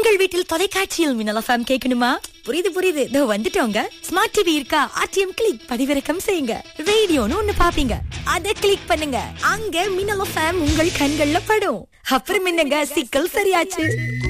உங்கள் வீட்டில் தொலைக்காட்சியில் மின்னல் எஃப்எம் கேட்கணுமா புரியுது புரியுது இதோ வந்துட்டோங்க ஸ்மார்ட் டிவி இருக்கா ஆர்டிஎம் கிளிக் பதிவிறக்கம் செய்யுங்க ரேடியோன்னு ஒண்ணு பாப்பீங்க அத கிளிக் பண்ணுங்க அங்க மின்னல் எஃப்எம் உங்கள் கண்கள்ல படும் அப்புறம் என்னங்க சிக்கல் சரியாச்சு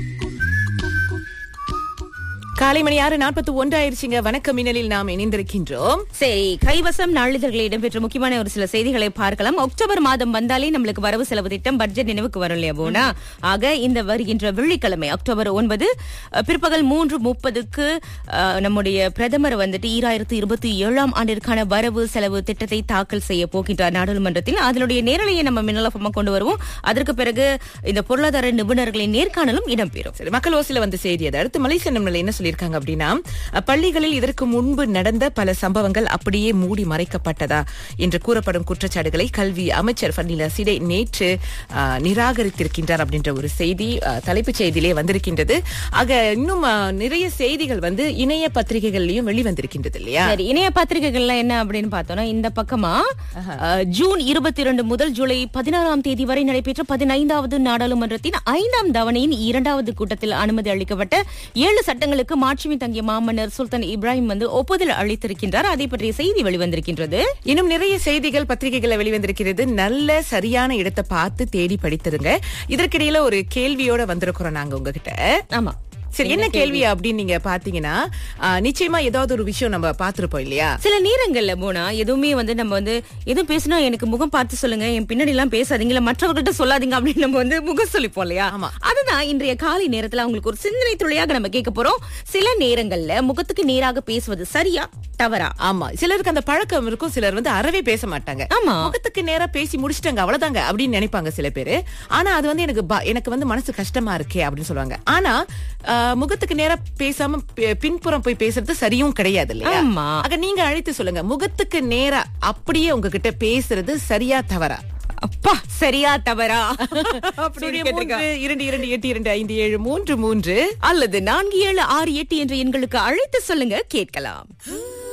காலை மணி ஆறு நாற்பத்தி ஒன்று ஆயிருச்சுங்க வணக்கம் மின்னலில் நாம் இணைந்திருக்கின்றோம் சரி கைவசம் நாளிதழ்களில் இடம்பெற்ற முக்கியமான ஒரு சில செய்திகளை பார்க்கலாம் அக்டோபர் மாதம் வந்தாலே நம்மளுக்கு வரவு செலவு திட்டம் பட்ஜெட் நினைவுக்கு வரும் இல்லையா போனா ஆக இந்த வருகின்ற வெள்ளிக்கிழமை அக்டோபர் ஒன்பது அஹ், பிற்பகல் மூன்று முப்பதுக்கு அஹ், நம்முடைய பிரதமர் வந்துட்டு ஈராயிரத்து இருபத்தி ஏழாம் ஆண்டிற்கான வரவு செலவு திட்டத்தை தாக்கல் செய்ய போகின்றார் நாடாளுமன்றத்தில் அதனுடைய நேரலையை நம்ம மின்னலஃபமா கொண்டு வருவோம் அதற்கு பிறகு இந்த பொருளாதார நிபுணர்களின் நேர்காணலும் இடம்பெறும் சரி மக்கள் ஓசில வந்து செய்தி அது அடுத்து மலேசிய நிமிடம் என்ன சொல்லியிருக்காங்க அப்படின்னா அஹ், பள்ளிகளில் இதற்கு முன்பு நடந்த பல சம்பவங்கள் அப்படியே மூடி மறைக்கப்பட்டதா என்று கூறப்படும் குற்றச்சாட்டுகளை கல்வி அமைச்சர் ஃபர்னிலா சிடே நேற்று அஹ், நிராகரித்திருக்கின்றார் அப்படின்ற ஒரு செய்தி அஹ், தலைப்புச் செய்தியிலே வந்திருக்கின்றது ஆக இன்னும் அஹ், நிறைய செய்திகள் வந்து இணைய பத்திரிகைகள்லயும் வெளிவந்திருக்கின்றது இல்லையா சரி இணைய பத்திரிகைகள்ல என்ன அப்படின்னு பார்த்தோம்னா இந்த பக்கமா அஹ், ஜூன் இருபத்தி இரண்டு முதல் ஜூலை பதினாறாம் தேதி வரை நடைபெற்ற பதினைந்தாவது நாடாளுமன்றத்தின் ஐந்தாம் தவணையின் இரண்டாவது கூட்டத்தில் அனுமதி அளிக்கப்பட்ட ஏழு சட்டங்களுக்கு மாட்சிமை தங்கிய மாமன்னர் சுல்தான் இப்ராஹிம் வந்து ஒப்புதல் அளித்திருக்கின்றார் அதை பற்றிய செய்தி வெளிவந்திருக்கின்றது இன்னும் நிறைய செய்திகள் பத்திரிகைகளை வெளிவந்திருக்கிறது நல்ல சரியான இடத்தை பார்த்து தேடி படித்திருங்க இதற்கிடையில ஒரு கேள்வியோட வந்திருக்கிறோம் நாங்க உங்ககிட்ட ஆமா சரி என்ன கேள்வி அப்படின்னு நீங்க பாத்தீங்கன்னா ஆ, நிச்சயமா ஏதாவது ஒரு விஷயம் நம்ம பாத்திருப்போம் இல்லையா சில நேரங்கள்ல போனா எதுவுமே வந்து நம்ம வந்து எதுவும் பேசினா எனக்கு முகம் பார்த்து சொல்லுங்க என் பின்னாடி எல்லாம் பேசாதீங்க இல்ல மற்றவர்கிட்ட சொல்லாதீங்க அப்படின்னு நம்ம வந்து முகம் சொல்லிப்போம் இல்லையா ஆமா. அதுதான் இன்றைய காலை நேரத்துல அவங்களுக்கு ஒரு சிந்தனை துளியாக நம்ம கேட்க போறோம் சில நேரங்கள்ல முகத்துக்கு நேராக பேசுவது சரியா தவறா ஆமா சிலருக்கு அந்த பழக்கம் இருக்கும் சிலர் வந்து அறவே பேச மாட்டாங்க ஆமா. முகத்துக்கு நேரா பேசி முடிச்சிட்டாங்க அவ்வளவுதாங்க அப்படின்னு நினைப்பாங்க சில பேரு ஆனா அது வந்து எனக்கு ப- எனக்கு வந்து மனசு கஷ்டமா இருக்கே அப்படின்னு சொல்லுவாங்க ஆனா ஆ, முகத்துக்கு நேரா பேசாம பி- பின்புறம் போய் பேசுறது சரியும் கிடையாது இல்லையா ஆமா. ஆக நீங்க அழைத்து சொல்லுங்க முகத்துக்கு நேரா அப்படியே உங்ககிட்ட பேசுறது சரியா தவறா அப்பா சரியா தவறா சூரிய அப்படின்னு கேட்டிருக்கா. மூன்று இரண்டு இரண்டு எட்டு இரண்டு ஐந்து ஏழு மூன்று மூன்று அல்லது நான்கு ஏழு ஆறு எட்டு என்ற எண்களுக்கு அழைத்து சொல்லுங்க கேட்கலாம்